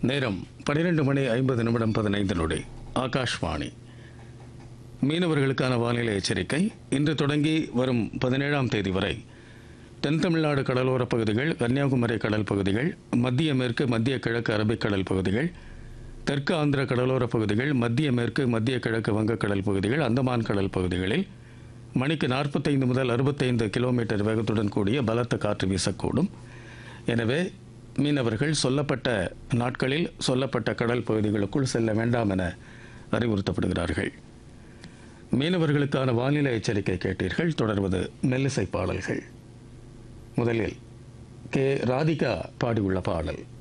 நேரம் பன்னிரெண்டு மணி ஐம்பது நிமிடம் பதினைந்து நொடி ஆகாஷ்வாணி மீனவர்களுக்கான வானிலை எச்சரிக்கை இன்று தொடங்கி வரும் பதினேழாம் தேதி வரை தென் தமிழ்நாடு கடலோரப் பகுதிகள் கன்னியாகுமரி கடல் பகுதிகள் மத்திய மேற்கு மத்திய கிழக்கு அரபிக்கடல் பகுதிகள் தெற்கு ஆந்திர கடலோரப் பகுதிகள் மத்திய மேற்கு மத்திய கிழக்கு வங்கக்கடல் பகுதிகள் அந்தமான் கடல் பகுதிகளில் மணிக்கு நாற்பத்தைந்து முதல் அறுபத்தைந்து கிலோமீட்டர் வேகத்துடன் கூடிய பலத்த காற்று வீசக்கூடும் எனவே மீனவர்கள் சொல்லப்பட்ட நாட்களில் சொல்லப்பட்ட கடல் பகுதிகளுக்குள் செல்ல வேண்டாம் என அறிவுறுத்தப்படுகிறார்கள் மீனவர்களுக்கான வானிலை எச்சரிக்கை கேட்டீர்கள் தொடர்வது மெல்லிசை பாடல்கள் முதலில் கே ராதிகா பாடியுள்ள பாடல்